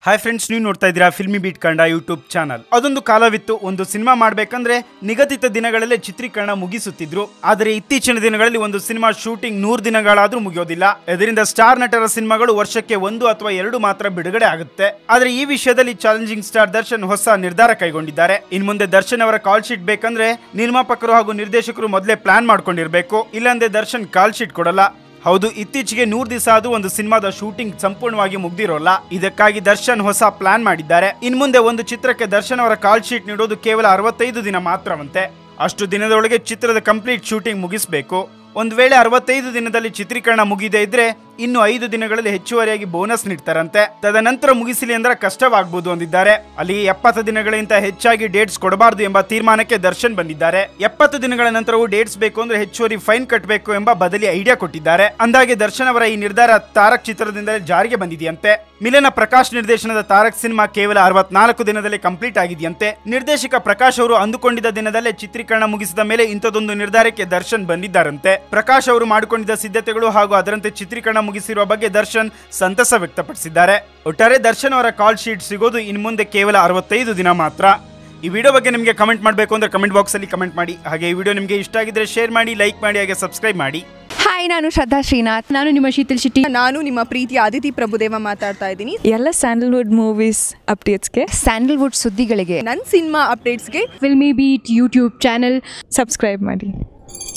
hi friends ನೀವು ನೋಡ್ತಾ ಇದ್ದೀರಾ ಫಿಲ್ಮಿ ಬೀಟ್ ಕಂಡ ಯೂಟ್ಯೂಬ್ ಚಾನಲ್ ಅದೊಂದು ಕಾಲವಿತ್ತು ಒಂದು ಸಿನಿಮಾ ಮಾಡ್ಬೇಕಂದ್ರೆ ನಿಗದಿತ ದಿನಗಳಲ್ಲೇ ಚಿತ್ರೀಕರಣ ಮುಗಿಸುತ್ತಿದ್ರು ಆದರೆ ಇತ್ತೀಚಿನ ದಿನಗಳಲ್ಲಿ ಒಂದು ಸಿನಿಮಾ ಶೂಟಿಂಗ್ ನೂರು ದಿನಗಳಾದ್ರೂ ಮುಗಿಯೋದಿಲ್ಲ ಇದರಿಂದ ಸ್ಟಾರ್ ನಟರ ಸಿನಿಮಾಗಳು ವರ್ಷಕ್ಕೆ ಒಂದು ಅಥವಾ ಎರಡು ಮಾತ್ರ ಬಿಡುಗಡೆ ಆಗುತ್ತೆ ಆದ್ರೆ ಈ ವಿಷಯದಲ್ಲಿ ಚಾಲೆಂಜಿಂಗ್ ಸ್ಟಾರ್ ದರ್ಶನ್ ಹೊಸ ನಿರ್ಧಾರ ಕೈಗೊಂಡಿದ್ದಾರೆ ಇನ್ ಮುಂದೆ ದರ್ಶನ್ ಅವರ ಕಾಲ್ ಶೀಟ್ ಬೇಕಂದ್ರೆ ನಿರ್ಮಾಪಕರು ಹಾಗೂ ನಿರ್ದೇಶಕರು ಮೊದಲೇ ಪ್ಲಾನ್ ಮಾಡ್ಕೊಂಡಿರ್ಬೇಕು ಇಲ್ಲಾಂದ್ರೆ ದರ್ಶನ್ ಕಾಲ್ ಶೀಟ್ ಕೊಡಲ್ಲ ಹೌದು ಇತ್ತೀಚೆಗೆ ನೂರ್ ದಿವಸ ಆದ್ರೂ ಒಂದು ಸಿನಿಮಾದ ಶೂಟಿಂಗ್ ಸಂಪೂರ್ಣವಾಗಿ ಮುಗ್ದಿರೋಲ್ಲ ಇದಕ್ಕಾಗಿ ದರ್ಶನ್ ಹೊಸ ಪ್ಲಾನ್ ಮಾಡಿದ್ದಾರೆ ಇನ್ ಮುಂದೆ ಒಂದು ಚಿತ್ರಕ್ಕೆ ದರ್ಶನ್ ಅವರ ಕಾಲ್ ಶೀಟ್ ನೀಡೋದು ಕೇವಲ ಅರವತ್ತೈದು ದಿನ ಮಾತ್ರವಂತೆ ಅಷ್ಟು ದಿನದೊಳಗೆ ಚಿತ್ರದ ಕಂಪ್ಲೀಟ್ ಶೂಟಿಂಗ್ ಮುಗಿಸಬೇಕು ಒಂದು ವೇಳೆ ಅರವತ್ತೈದು ದಿನದಲ್ಲಿ ಚಿತ್ರೀಕರಣ ಮುಗಿದೇ ಇದ್ರೆ ಇನ್ನು ಐದು ದಿನಗಳಲ್ಲಿ ಹೆಚ್ಚುವರಿಯಾಗಿ ಬೋನಸ್ ನೀಡ್ತಾರಂತೆ ತದನಂತರ ಮುಗಿಸಲಿ ಅಂದ್ರೆ ಕಷ್ಟವಾಗಬಹುದು ಅಂದಿದ್ದಾರೆ ಅಲ್ಲಿ ಎಪ್ಪತ್ತು ದಿನಗಳಿಗಿಂತ ಹೆಚ್ಚಾಗಿ ಡೇಟ್ಸ್ ಕೊಡಬಾರದು ಎಂಬ ತೀರ್ಮಾನಕ್ಕೆ ದರ್ಶನ್ ಬಂದಿದ್ದಾರೆ ಎಪ್ಪತ್ತು ದಿನಗಳ ನಂತರವೂ ಡೇಟ್ಸ್ ಬೇಕು ಅಂದ್ರೆ ಹೆಚ್ಚುವರಿ ಫೈನ್ ಕಟ್ಟಬೇಕು ಎಂಬ ಬದಲಿ ಐಡಿಯಾ ಕೊಟ್ಟಿದ್ದಾರೆ ಅಂದಾಗೆ ದರ್ಶನ್ ಅವರ ಈ ನಿರ್ಧಾರ ತಾರಕ್ ಚಿತ್ರದಿಂದ ಜಾರಿಗೆ ಬಂದಿದೆಯಂತೆ ಮಿಲನ ಪ್ರಕಾಶ್ ನಿರ್ದೇಶನದ ತಾರಕ್ ಸಿನಿಮಾ ಕೇವಲ ಅರವತ್ನಾಲ್ಕು ದಿನದಲ್ಲಿ ಕಂಪ್ಲೀಟ್ ಆಗಿದೆಯಂತೆ ನಿರ್ದೇಶಕ ಪ್ರಕಾಶ್ ಅವರು ಅಂದುಕೊಂಡಿದ್ದ ದಿನದಲ್ಲೇ ಚಿತ್ರೀಕರಣ ಮುಗಿಸಿದ ಮೇಲೆ ಇಂಥದೊಂದು ನಿರ್ಧಾರಕ್ಕೆ ದರ್ಶನ್ ಬಂದಿದ್ದಾರಂತೆ ಪ್ರಕಾಶ್ ಅವರು ಮಾಡಿಕೊಂಡಿದ್ದ ಸಿದ್ಧತೆಗಳು ಹಾಗೂ ಅದರಂತೆ ಚಿತ್ರೀಕರಣ ಮುಗಿಸಿರುವ ಬಗ್ಗೆ ದರ್ಶನ್ ಸಂತಸ ವ್ಯಕ್ತಪಡಿಸಿದ್ದಾರೆ ಒಟ್ಟಾರೆ ದರ್ಶನ್ ಅವರ ಕಾಲ್ ಶೀಟ್ ಸಿಗೋದು ಇನ್ನು ಮುಂದೆ ಕೇವಲ ಅರವತ್ತೈದು ದಿನ ಮಾತ್ರ ಈ ವಿಡಿಯೋ ಬಗ್ಗೆ ನಿಮಗೆ ಕಮೆಂಟ್ ಮಾಡಬೇಕು ಅಂದ್ರೆ ಕಮೆಂಟ್ ಬಾಕ್ಸ್ ಅಲ್ಲಿ ಕಮೆಂಟ್ ಮಾಡಿ ಹಾಗೆ ಈ ವಿಡಿಯೋ ನಿಮಗೆ ಇಷ್ಟ ಆಗಿದ್ರೆ ಶೇರ್ ಮಾಡಿ ಲೈಕ್ ಮಾಡಿ ಹಾಗೆ ಸಬ್ಸ್ಕ್ರೈಬ್ ಮಾಡಿ ಹಾಯ್ ನಾನು ಶ್ರದ್ಧಾ ಶ್ರೀನಾಥ್ ನಾನು ನಿಮ್ಮ ಶೀತಲ್ ಶೆಟ್ಟಿ ನಾನು ನಿಮ್ಮ ಪ್ರೀತಿಯ ಅದಿತಿ ಪ್ರಭುದೇವ ಮಾತಾಡ್ತಾ ಇದ್ದೀನಿ ಎಲ್ಲ ಸ್ಯಾಂಡಲ್ವುಡ್ ಮೂವೀಸ್ ಅಪ್ಡೇಟ್ಸ್ಗೆ ಸ್ಯಾಂಡಲ್ವುಡ್ ಸುದ್ದಿಗಳಿಗೆ ನನ್ನ ಸಿನಿಮಾ ಅಪ್ಡೇಟ್ಸ್ಗೆ filmy beat YouTube channel subscribe ಮಾಡಿ